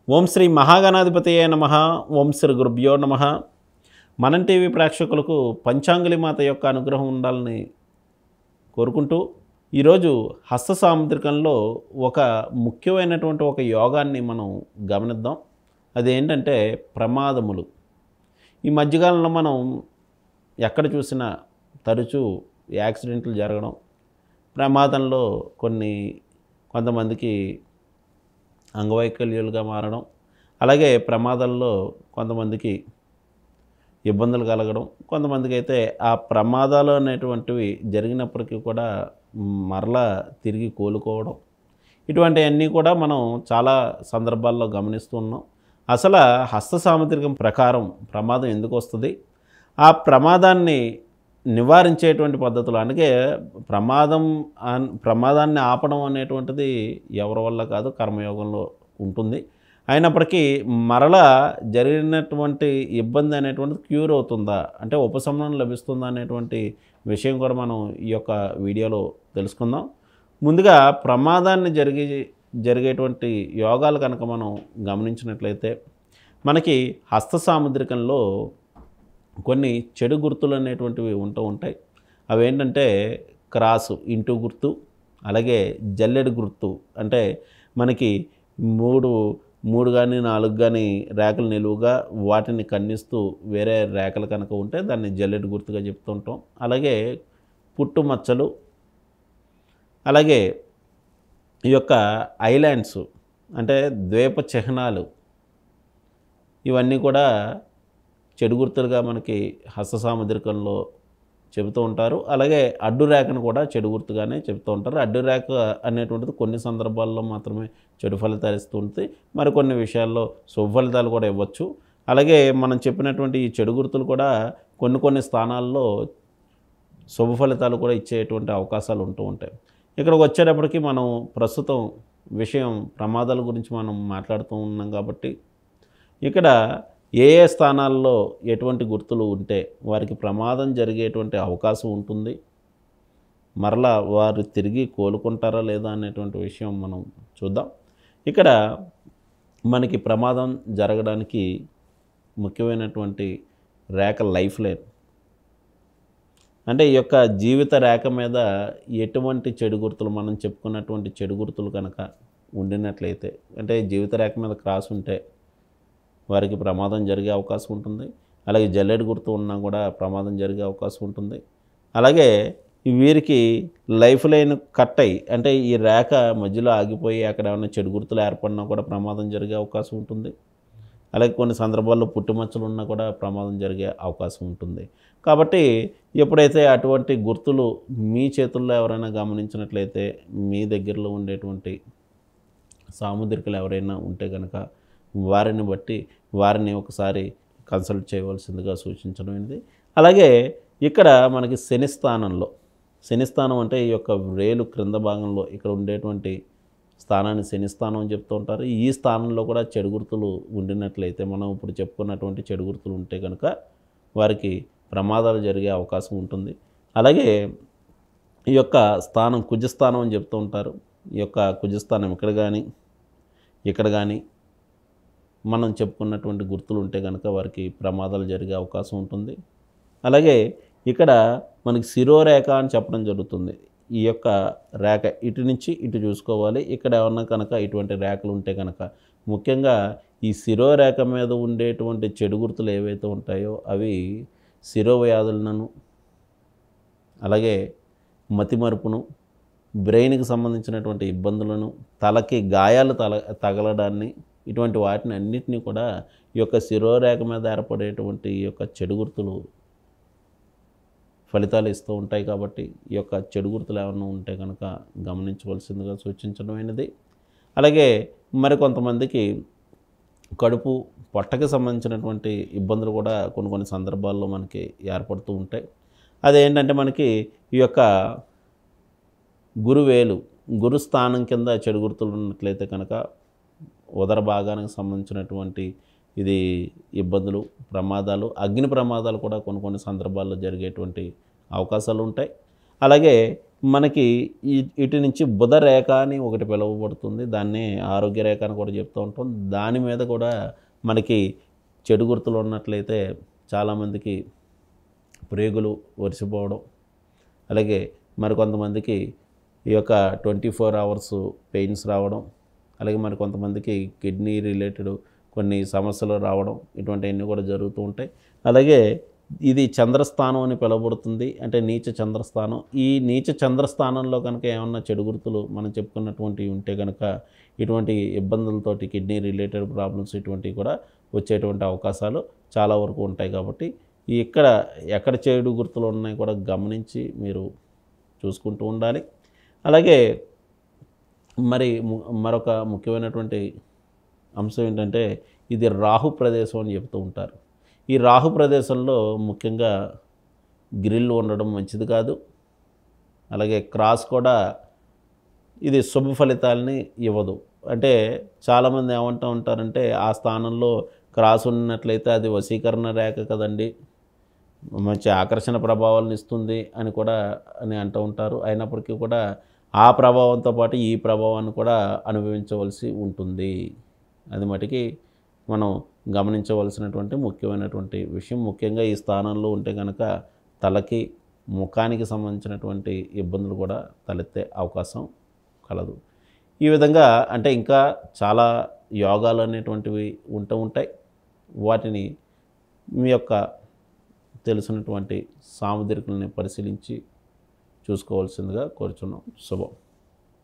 ఓం శ్రీ మహాగణాధిపతియే నమ ఓం శ్రీ గురుభ్యో నమ మనం టీవీ ప్రేక్షకులకు పంచాంగులి మాత యొక్క అనుగ్రహం ఉండాలని కోరుకుంటూ ఈరోజు హస్త సాముద్రికంలో ఒక ముఖ్యమైనటువంటి ఒక యోగాన్ని మనం గమనిద్దాం అదేంటంటే ప్రమాదములు ఈ మధ్యకాలంలో మనం ఎక్కడ చూసినా తరచూ యాక్సిడెంట్లు జరగడం ప్రమాదంలో కొన్ని కొంతమందికి అంగవైకల్యాలుగా మారడం అలాగే ప్రమాదాల్లో కొంతమందికి ఇబ్బందులు కలగడం కొంతమందికి అయితే ఆ ప్రమాదాలు అనేటువంటివి జరిగినప్పటికీ కూడా మరలా తిరిగి కోలుకోవడం ఇటువంటివన్నీ కూడా మనం చాలా సందర్భాల్లో గమనిస్తున్నాం అసలు హస్త సాముద్రికం ప్రకారం ప్రమాదం ఎందుకు వస్తుంది ఆ ప్రమాదాన్ని నివారించేటువంటి పద్ధతులు అందుకే ప్రమాదం అన్- ప్రమాదాన్ని ఆపడం అనేటువంటిది ఎవరి వల్ల కాదు కర్మయోగంలో ఉంటుంది అయినప్పటికీ మరలా జరిగినటువంటి ఇబ్బంది అనేటువంటిది క్యూర్ అవుతుందా అంటే ఉపశమనం లభిస్తుందా అనేటువంటి విషయం కూడా మనం ఈ యొక్క వీడియోలో తెలుసుకుందాం ముందుగా ప్రమాదాన్ని జరిగి జరిగేటువంటి యోగాలు కనుక మనం గమనించినట్లయితే మనకి హస్త సాముద్రికంలో కొన్ని చెడు గుర్తులు అనేటువంటివి ఉంటూ ఉంటాయి అవి ఏంటంటే క్రాసు ఇంటూ గుర్తు అలాగే జల్లెడు గుర్తు అంటే మనకి మూడు మూడు కానీ నాలుగు కానీ రేఖలు నిలువుగా వాటిని ఖండిస్తూ వేరే రేఖలు కనుక ఉంటే దాన్ని జల్లెడు గుర్తుగా చెప్తూ ఉంటాం అలాగే పుట్టు మచ్చలు అలాగే ఈ యొక్క ఐలాండ్స్ అంటే ద్వీప చిహ్నాలు ఇవన్నీ కూడా చెడు గుర్తులుగా మనకి హస్త సాముద్రికంలో చెబుతూ ఉంటారు అలాగే అడ్డు రేఖను కూడా చెడు గుర్తుగానే చెబుతూ ఉంటారు అడ్డు రేఖ అనేటువంటిది కొన్ని సందర్భాల్లో మాత్రమే చెడు ఫలితాలు ఇస్తూ ఉంటుంది మరికొన్ని విషయాల్లో శుభ ఫలితాలు కూడా ఇవ్వచ్చు అలాగే మనం చెప్పినటువంటి ఈ చెడు గుర్తులు కూడా కొన్ని కొన్ని స్థానాల్లో శుభ ఫలితాలు కూడా ఇచ్చేటువంటి అవకాశాలు ఉంటూ ఉంటాయి ఇక్కడికి వచ్చేటప్పటికి మనం ప్రస్తుతం విషయం ప్రమాదాల గురించి మనం మాట్లాడుతూ ఉన్నాం కాబట్టి ఇక్కడ ఏ ఏ స్థానాల్లో ఎటువంటి గుర్తులు ఉంటే వారికి ప్రమాదం జరిగేటువంటి అవకాశం ఉంటుంది మరలా వారు తిరిగి కోలుకుంటారా లేదా అనేటువంటి విషయం మనం చూద్దాం ఇక్కడ మనకి ప్రమాదం జరగడానికి ముఖ్యమైనటువంటి రేఖ లైఫ్ లైన్ అంటే ఈ యొక్క జీవిత రేఖ మీద ఎటువంటి చెడు గుర్తులు మనం చెప్పుకున్నటువంటి చెడు గుర్తులు కనుక ఉండినట్లయితే అంటే జీవిత రేఖ మీద క్రాస్ ఉంటే వారికి ప్రమాదం జరిగే అవకాశం ఉంటుంది అలాగే జల్లెడు గుర్తు ఉన్నా కూడా ప్రమాదం జరిగే అవకాశం ఉంటుంది అలాగే ఈ వీరికి లైఫ్ లైన్ కట్ అయ్యి అంటే ఈ రేఖ మధ్యలో ఆగిపోయి అక్కడ ఏమైనా చెడు గుర్తులు ఏర్పడినా కూడా ప్రమాదం జరిగే అవకాశం ఉంటుంది అలాగే కొన్ని సందర్భాల్లో పుట్టుమచ్చలు ఉన్నా కూడా ప్రమాదం జరిగే అవకాశం ఉంటుంది కాబట్టి ఎప్పుడైతే అటువంటి గుర్తులు మీ చేతుల్లో ఎవరైనా గమనించినట్లయితే మీ దగ్గరలో ఉండేటువంటి సాముద్రికలు ఎవరైనా ఉంటే కనుక వారిని బట్టి వారిని ఒకసారి కన్సల్ట్ చేయవలసిందిగా సూచించడం ఇది అలాగే ఇక్కడ మనకి శని స్థానంలో శని స్థానం అంటే ఈ యొక్క రేలు క్రింద భాగంలో ఇక్కడ ఉండేటువంటి స్థానాన్ని శని స్థానం అని చెప్తూ ఉంటారు ఈ స్థానంలో కూడా చెడు గుర్తులు ఉండినట్లయితే మనం ఇప్పుడు చెప్పుకున్నటువంటి చెడు గుర్తులు ఉంటే కనుక వారికి ప్రమాదాలు జరిగే అవకాశం ఉంటుంది అలాగే ఈ యొక్క స్థానం కుజస్థానం అని చెప్తూ ఉంటారు ఈ యొక్క కుజస్థానం ఇక్కడ కానీ ఇక్కడ కానీ మనం చెప్పుకున్నటువంటి గుర్తులు ఉంటే కనుక వారికి ప్రమాదాలు జరిగే అవకాశం ఉంటుంది అలాగే ఇక్కడ మనకి శిరోరేఖ అని చెప్పడం జరుగుతుంది ఈ యొక్క రేఖ ఇటు నుంచి ఇటు చూసుకోవాలి ఇక్కడ ఏమన్నా కనుక ఇటువంటి రేఖలు ఉంటే కనుక ముఖ్యంగా ఈ శిరోరేఖ మీద ఉండేటువంటి చెడు గుర్తులు ఏవైతే ఉంటాయో అవి శిరోవ్యాధులను అలాగే మతిమరుపును బ్రెయిన్కి సంబంధించినటువంటి ఇబ్బందులను తలకి గాయాలు తల తగలడాన్ని ఇటువంటి వాటిని అన్నిటినీ కూడా ఈ యొక్క శిరోరేఖ మీద ఏర్పడేటువంటి ఈ యొక్క చెడు గుర్తులు ఫలితాలు ఇస్తూ ఉంటాయి కాబట్టి ఈ యొక్క చెడు గుర్తులు ఏమైనా ఉంటే కనుక గమనించవలసిందిగా సూచించడమైనది అలాగే మరికొంతమందికి కడుపు పొట్టకి సంబంధించినటువంటి ఇబ్బందులు కూడా కొన్ని కొన్ని సందర్భాల్లో మనకి ఏర్పడుతూ ఉంటాయి అదేంటంటే మనకి ఈ యొక్క గురువేలు గురు స్థానం కింద చెడు గుర్తులు ఉన్నట్లయితే కనుక ఉదర భాగానికి సంబంధించినటువంటి ఇది ఇబ్బందులు ప్రమాదాలు అగ్ని ప్రమాదాలు కూడా కొన్ని కొన్ని సందర్భాల్లో జరిగేటువంటి అవకాశాలు ఉంటాయి అలాగే మనకి ఈ- ఇటు నుంచి బుధ రేఖ అని ఒకటి పిలువబడుతుంది దాన్ని ఆరోగ్య రేఖ అని కూడా చెప్తూ ఉంటాం దాని మీద కూడా మనకి చెడు గుర్తులు ఉన్నట్లయితే చాలామందికి ప్రేగులు ఒరిసిపోవడం అలాగే మరికొంతమందికి ఈ యొక్క ట్వంటీ ఫోర్ అవర్స్ పెయిన్స్ రావడం అలాగే మరి కొంతమందికి కిడ్నీ రిలేటెడ్ కొన్ని సమస్యలు రావడం ఇటువంటివన్నీ కూడా జరుగుతూ ఉంటాయి అలాగే ఇది చంద్రస్థానం అని పిలువబడుతుంది అంటే నీచ చంద్రస్థానం ఈ నీచ చంద్రస్థానంలో కనుక ఏమన్నా చెడు గుర్తులు మనం చెప్పుకున్నటువంటివి ఉంటే కనుక ఇటువంటి ఇబ్బందులతోటి కిడ్నీ రిలేటెడ్ ప్రాబ్లమ్స్ ఇటువంటివి కూడా వచ్చేటువంటి అవకాశాలు చాలా వరకు ఉంటాయి కాబట్టి ఈ ఇక్కడ ఎక్కడ చెడు గుర్తులు ఉన్నాయి కూడా గమనించి మీరు చూసుకుంటూ ఉండాలి అలాగే మరి ము- మరొక ముఖ్యమైనటువంటి అంశం ఏంటంటే ఇది రాహు ప్రదేశం అని చెప్తూ ఉంటారు ఈ రాహు ప్రదేశంలో ముఖ్యంగా గ్రిల్ ఉండడం మంచిది కాదు అలాగే క్రాస్ కూడా ఇది శుభ ఫలితాలని ఇవ్వదు అంటే చాలామంది ఏమంటూ ఉంటారంటే ఆ స్థానంలో క్రాస్ ఉన్నట్లయితే అది వశీకరణ రేఖ కదండి మంచి ఆకర్షణ ప్రభావాలను ఇస్తుంది అని కూడా అని అంటూ ఉంటారు అయినప్పటికీ కూడా ఆ ప్రభావంతో పాటు ఈ ప్రభావాన్ని కూడా అనుభవించవలసి ఉంటుంది అది మటుకి మనం గమనించవలసినటువంటి ముఖ్యమైనటువంటి విషయం ముఖ్యంగా ఈ స్థానంలో ఉంటే కనుక తలకి ముఖానికి సంబంధించినటువంటి ఇబ్బందులు కూడా తలెత్తే అవకాశం కలదు ఈ విధంగా అంటే ఇంకా చాలా యోగాలు అనేటువంటివి ఉంటూ ఉంటాయి వాటిని మీ యొక్క తెలిసినటువంటి సాముద్రికల్ని పరిశీలించి చూసుకోవాల్సిందిగా కోరుచున్నాం శుభం